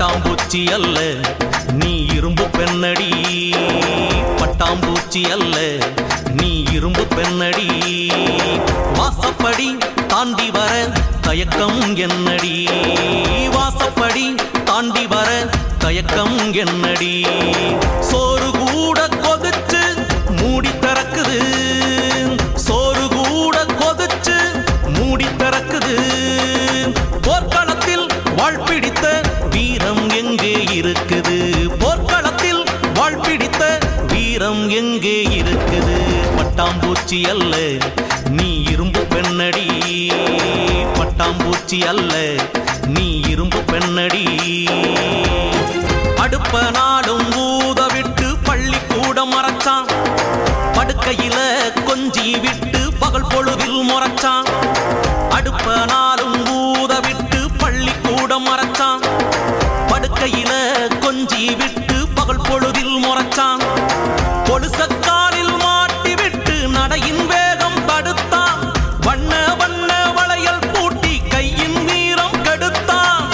பட்டாம்பூச்சி அல்ல நீ இரும்பு பெண்ணடி பட்டாம்பூச்சி அல்ல நீ இரும்பு பெண்ணடி வாசப்படி தாண்டி வர தயக்கம் என்னடி வாசப்படி தாண்டி வர தயக்கம் என்னடி சோறு கூட கொதிச்சு மூடி திறக்குது சோறு கூட கொதிச்சு மூடி திறக்குது போர்க்களத்தில் வாழ்பிடித்த வீரம் எங்கே இருக்குது போர்க்களத்தில் வாழ்பிடித்த வீரம் எங்கே இருக்குது பட்டாம்பூச்சி அல்ல நீ இரும்பு பெண்ணடி பட்டாம்பூச்சி அல்ல நீ இரும்பு பெண்ணடி அடுப்ப நாளும் ஊத விட்டு பள்ளிக்கூடம் மறைச்சான் படுக்கையில கொஞ்சி விட்டு பகல் பொழுதில் முறைச்சான் அடுப்ப நாளும் ஊத விட்டு பள்ளிக்கூடம் மறைச்சான் படுக்கையில கொஞ்சி விட்டு பகல் பொழுதில் முறைச்சான் கொலுசக்காலில் மாட்டி விட்டு நடையின் வேகம் தடுத்தான் வண்ண வண்ண வளையல் பூட்டி கையின் வீரம் கெடுத்தான்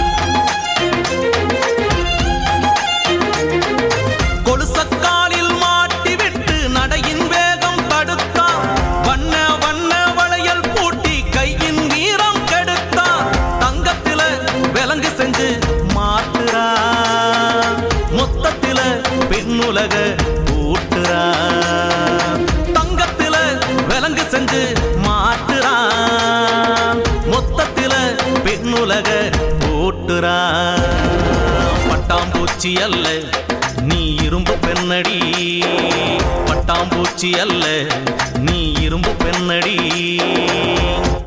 கொலுசக்காலில் மாட்டி விட்டு நடையின் வேகம் தடுத்தான் வண்ண வண்ண வளையல் பூட்டி கையின் வீரம் கெடுத்தான் தங்கத்தில விலங்கு செஞ்சு மாட்டுறா மொத்தத்தில பெண்ணுலக ஊட்டுறா தங்கத்தில விலங்கு செஞ்சு மாட்டுறா மொத்தத்தில பெண்ணுலக ஓட்டுறா பட்டாம்பூச்சி அல்ல நீ இரும்பு பெண்ணடி பட்டாம்பூச்சி அல்ல நீ இரும்பு பெண்ணடி